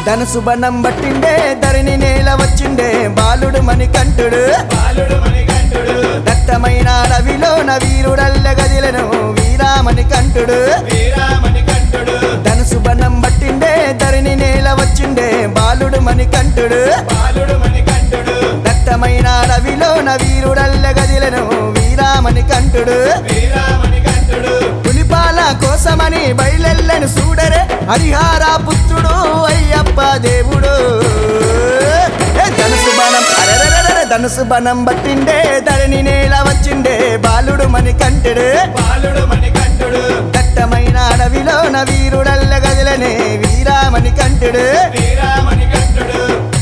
ధనసు బనం పట్టిండే ధరణి నేల వచ్చిండే బాలుడు మణికంఠుడు బాలుడు మణికంఠుడు దట్టమైన అడవిలోన వీరుడల్ల గదిలను వీరామణి కంఠుడు వీరామణికంఠుడు ధనసు బనం పట్టిండే ధరణి నేల వచ్చిండే బాలుడు మణికంఠుడు బాలుడు మణికంఠుడు దట్టమైన అడవిలోన వీరుడల్ల గదిలను వీరామణి కంఠుడు వీరామణికంఠుడు పులిపాల కోసమని బయలెల్లను చూడరే హరిహార పుత్రుడు అయ్యప్ప దేవుడు ఏ ధనుసు బనం అరెరెరెరె ధనుసు బనం బట్టిండే ధరణి నేల వచ్చిండే బాలుడు మణికంఠుడు బాలుడు మణికంఠుడు దట్టమైన అడవిలోన వీరుడల్ల గదిలనే వీరామణి కంఠుడు వీరామణికంఠుడు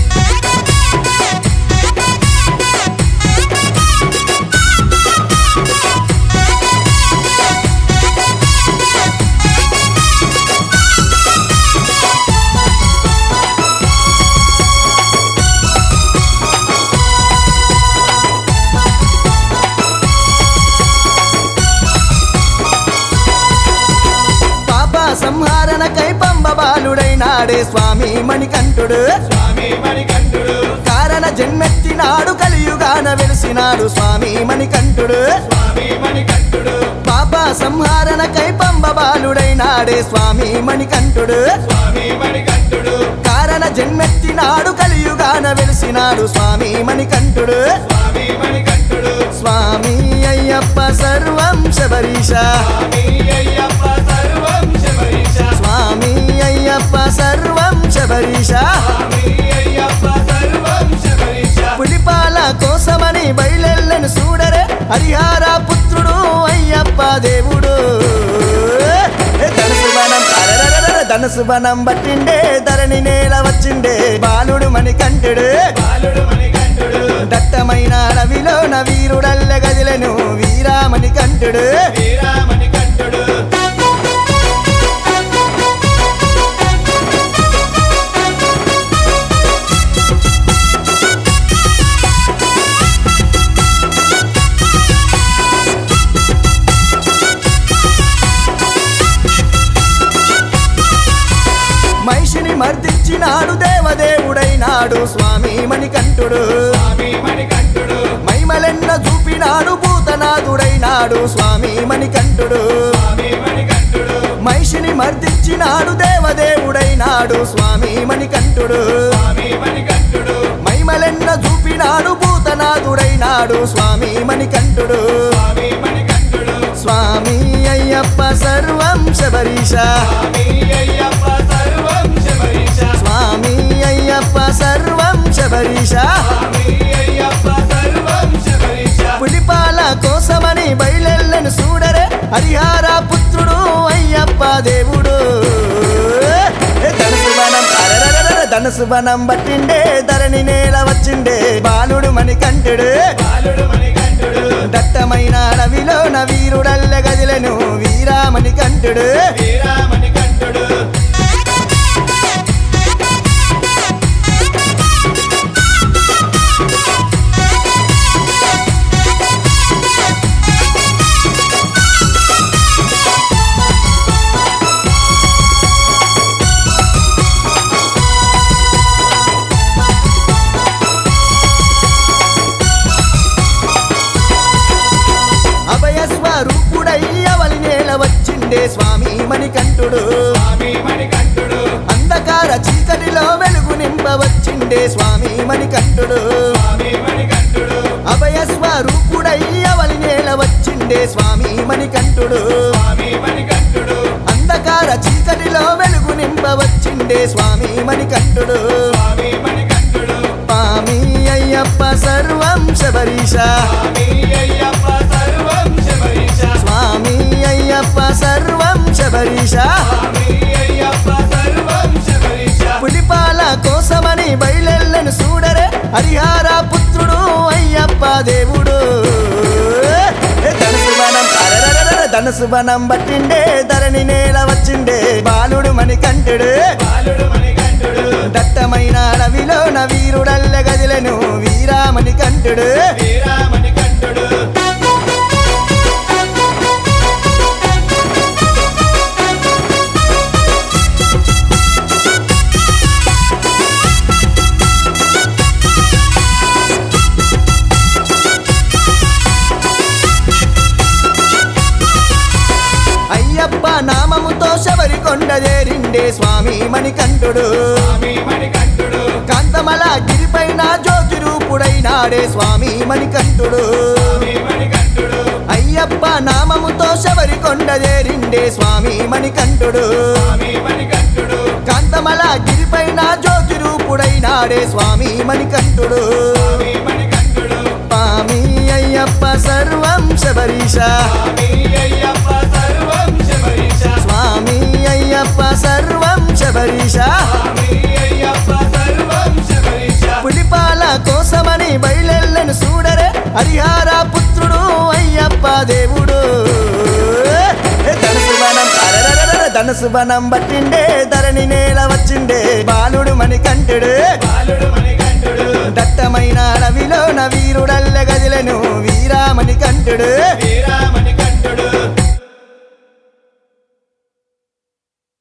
పాప సంహారణకై పంబ బాలుడైనాడే స్వామి మణికంఠుడు స్వామి మణికంఠుడు కారణ జన్మెత్తినాడు కలియుగాన వెలిసినాడు స్వామి మణికంఠుడు స్వామి మణికంఠుడు పాప సంహారణకై పంబ బాలుడైనాడే స్వామి మణికంఠుడు స్వామి మణికంఠుడు కారణ జన్మెత్తినాడు కలియుగాన వెలిసినాడు స్వామి మణికంఠుడు స్వామి మణికంఠుడు స్వామి అయ్యప్ప సర్వం శబరీష స్వామి అయ్యప్ప సర్వం శబరీష స్వామి అయ్యప్ప సర్వం శబరీష స్వామి అయ్యప్ప సర్వం శబరీష పులిపాల కోసమని బయలెల్లను చూడరే హరిహార పుత్రుడు అయ్యప్ప దేవుడు ఏ ధనుసు బనం అరెరెరెరె ధనుసు బనం బట్టిండే ధరణి నేల వచ్చిండే బాలుడు మణికంఠుడు బాలుడు మణికంఠుడు దట్టమైన అడవిలోన వీరుడల్ల గదిలను వీరామణి కంఠుడు వీరామణికంఠుడు మహిషిని మర్దించినాడు దేవదేవుడైనాడు స్వామి మణికంఠుడు స్వామి మణికంఠుడు మైమలెన్న చూపినాడు భూతనాథుడైనాడు స్వామి మణికంఠుడు స్వామి మణికంఠుడు మహిషిని మర్దించినాడు దేవదేవుడైనాడు స్వామి మణికంఠుడు స్వామి మణికంఠుడు మైమలెన్న చూపినాడు భూతనాథుడైనాడు స్వామి మణికంఠుడు స్వామి మణికంఠుడు స్వామి అయ్యప్ప సర్వం శబరీష స్వామి అయ్యప్ప సర్వం శబరీష స్వామి అయ్యప్ప సర్వం శబరీష స్వామి అయ్యప్ప సర్వం శబరీష పులిపాల కోసమని బయలెల్లను చూడరే హరిహార పుత్రుడు అయ్యప్ప దేవుడు ఏ ధనుసు బనం అరెరెరెరె ధనుసు బనం బట్టిండే ధరణి నేల వచ్చిండే బాలుడు మణికంఠుడు బాలుడు మణికంఠుడు దట్టమైన అడవిలోన వీరుడల్ల గదిలను వీరామణి కంఠుడు వీరామణికంఠుడు అభయ స్వరూపుడై అవలి నేల వచ్చిండే స్వామి మణికంఠుడు స్వామి మణికంఠుడు అంధకార చీకటిలో వెలుగు నింపవచ్చిండే స్వామి మణికంఠుడు స్వామి మణికంఠుడు అభయ స్వరూపుడై అవలి నేల వచ్చిండే స్వామి మణికంఠుడు స్వామి మణికంఠుడు అంధకార చీకటిలో వెలుగు నింపవచ్చిండే స్వామి మణికంఠుడు స్వామి మణికంఠుడు స్వామి అయ్యప్ప సర్వం శబరీష స్వామి అయ్యప్ప సర్వం శబరీష స్వామి అయ్యప్ప సర్వం శబరీష స్వామి అయ్యప్ప సర్వం శబరీష పులిపాల కోసమని బయలెల్లను చూడరే హరిహార పుత్రుడు అయ్యప్ప దేవుడు ఏ ధనుసు బనం అరెరెరెరె ధనుసు బనం బట్టిండే ధరణి నేల వచ్చిండే బాలుడు మణికంఠుడు బాలుడు మణికంఠుడు దట్టమైన అడవిలోన వీరుడల్ల గదిలను వీరామణి కంఠుడు వీరామణికంఠుడు నామముతో శబరి కొండ చేరిండే స్వామి మణికంఠుడు స్వామి మణికంఠుడు కాంతమల గిరిపైన జ్యోతి రూపుడైనాడే స్వామి మణికంఠుడు స్వామి మణికంఠుడు అయ్యప్ప నామముతో శబరి కొండ చేరిండే స్వామి మణికంఠుడు స్వామి మణికంఠుడు కాంతమల గిరిపైన జ్యోతి రూపుడైనాడే స్వామి మణికంఠుడు స్వామి మణికంఠుడు స్వామి అయ్యప్ప సర్వం శబరీష స్వామి అయ్యప్ప సర్వం శబరీష స్వామి అయ్యప్ప సర్వం శబరీష స్వామి అయ్యప్ప సర్వం శబరీష పులిపాల కోసమని బయలెల్లను చూడరే హరిహార పుత్రుడు అయ్యప్ప దేవుడు ధనసు వనం అరరరర ధనసు వనం బట్టిండే ధరణి నేల వచ్చిండే బాలుడు మణికంఠుడు బాలుడు మణికంఠుడు దట్టమైన అడవిలో వీరుడల్ల గదిలను వీరామణి కంఠుడు వీరా